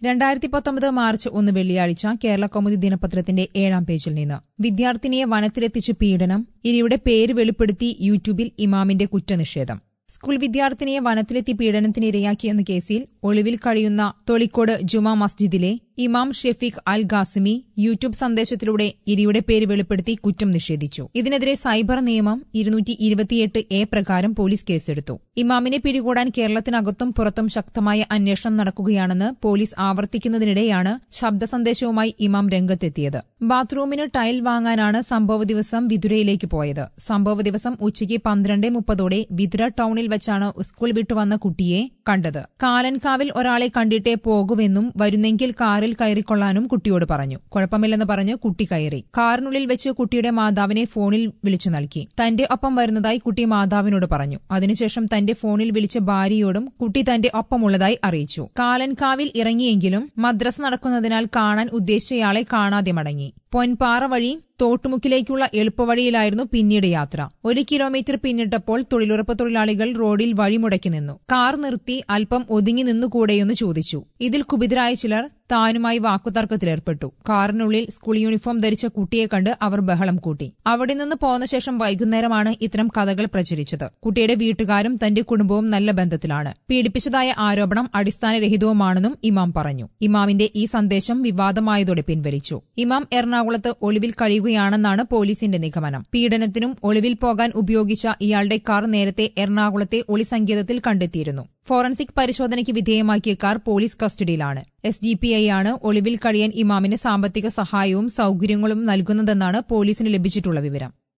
രണ്ടായിരത്തി പത്തൊമ്പത് മാർച്ച് ഒന്ന് വെള്ളിയാഴ്ച കേരള കൗമുദി ദിനപത്രത്തിന്റെ ഏഴാം പേജിൽ നിന്ന് വിദ്യാർത്ഥിനിയെ വനത്തിലെത്തിച്ച് പീഡനം ഇരയുടെ പേര് വെളിപ്പെടുത്തി യൂട്യൂബിൽ ഇമാമിന്റെ കുറ്റനിഷേധം സ്കൂൾ വിദ്യാർത്ഥിനിയെ വനത്തിലെത്തി പീഡനത്തിന് ഇരയാക്കിയെന്ന കേസിൽ ഒളിവിൽ കഴിയുന്ന തൊളിക്കോട് ജുമാ മസ്ജിദിലെ ഇമാം ഷെഫീഖ് അൽ ഖാസിമി യൂട്യൂബ് സന്ദേശത്തിലൂടെ ഇരയുടെ പേര് വെളിപ്പെടുത്തി കുറ്റം നിഷേധിച്ചു ഇതിനെതിരെ സൈബർ നിയമം ഇരുന്നൂറ്റി ഇരുപത്തിയെട്ട് എ പ്രകാരം പോലീസ് കേസെടുത്തു ഇമാമിനെ പിടികൂടാൻ കേരളത്തിനകത്തും പുറത്തും ശക്തമായ അന്വേഷണം നടക്കുകയാണെന്ന് പോലീസ് ആവർത്തിക്കുന്നതിനിടെയാണ് ശബ്ദ സന്ദേശവുമായി ഇമാം രംഗത്തെത്തിയത് ബാത്റൂമിന് ടൈൽ വാങ്ങാനാണ് സംഭവ ദിവസം വിതുരയിലേക്ക് പോയത് സംഭവ ദിവസം ഉച്ചയ്ക്ക് പന്ത്രണ്ട് മുപ്പതോടെ വിതുര ടൌണിൽ വെച്ചാണ് സ്കൂൾ വിട്ടുവന്ന കുട്ടിയെ കണ്ടത് കാലൻകാവിൽ ഒരാളെ കണ്ടിട്ടേ പോകുവെന്നും വരുന്നെങ്കിൽ കാറിൽ കയറിക്കൊള്ളാനും കുട്ടിയോട് പറഞ്ഞു കുഴപ്പമില്ലെന്ന് പറഞ്ഞ് കുട്ടി കയറി കാറിനുള്ളിൽ വെച്ച് കുട്ടിയുടെ മാതാവിനെ ഫോണിൽ വിളിച്ചു നൽകി തന്റെ ഒപ്പം വരുന്നതായി കുട്ടി മാതാവിനോട് പറഞ്ഞു അതിനുശേഷം തന്റെ ഫോണിൽ വിളിച്ച ഭാര്യയോടും കുട്ടി തന്റെ ഒപ്പമുള്ളതായി അറിയിച്ചു കാലൻകാവിൽ ഇറങ്ങിയെങ്കിലും മദ്രസ നടക്കുന്നതിനാൽ കാണാൻ ഉദ്ദേശിച്ചയാളെ കാണാതെ മടങ്ങി പൊൻപാറ വഴി തോട്ടുമുക്കിലേക്കുള്ള എളുപ്പവഴിയിലായിരുന്നു പിന്നീട് യാത്ര ഒരു കിലോമീറ്റർ പിന്നിട്ടപ്പോൾ തൊഴിലുറപ്പ് തൊഴിലാളികൾ റോഡിൽ വഴിമുടക്കി നിന്നു കാർ നിർത്തി അല്പം ഒതുങ്ങി നിന്നുകൂടെയെന്ന് ചോദിച്ചു ഇതിൽ കുപിതരായ ചിലർ താനുമായി വാക്കുതർക്കത്തിലേർപ്പെട്ടു കാറിനുള്ളിൽ സ്കൂൾ യൂണിഫോം ധരിച്ച കുട്ടിയെ കണ്ട് അവർ ബഹളം കൂട്ടി അവിടെ നിന്ന് പോന്ന ശേഷം വൈകുന്നേരമാണ് ഇത്തരം കഥകൾ പ്രചരിച്ചത് കുട്ടിയുടെ വീട്ടുകാരും തന്റെ കുടുംബവും നല്ല ബന്ധത്തിലാണ് പീഡിപ്പിച്ചതായ ആരോപണം അടിസ്ഥാനരഹിതവുമാണെന്നും ഇമാം പറഞ്ഞു ഇമാമിന്റെ ഈ സന്ദേശം വിവാദമായതോടെ പിൻവലിച്ചു ഇമാം എറണാകുളത്ത് ഒളിവിൽ കഴിയുകയാണെന്നാണ് പോലീസിന്റെ നിഗമനം പീഡനത്തിനും ഒളിവിൽ പോകാൻ ഉപയോഗിച്ച ഇയാളുടെ കാർ നേരത്തെ എറണാകുളത്തെ ഒളിസങ്കേതത്തിൽ കണ്ടെത്തിയിരുന്നു ഫോറൻസിക് പരിശോധനയ്ക്ക് വിധേയമാക്കിയ കാർ പോലീസ് കസ്റ്റഡിയിലാണ് എസ് ഡി പി ഐ ആണ് ഒളിവിൽ കഴിയാൻ ഇമാമിന് സാമ്പത്തിക സഹായവും സൌകര്യങ്ങളും നൽകുന്നതെന്നാണ് പോലീസിന് ലഭിച്ചിട്ടുള്ള വിവരം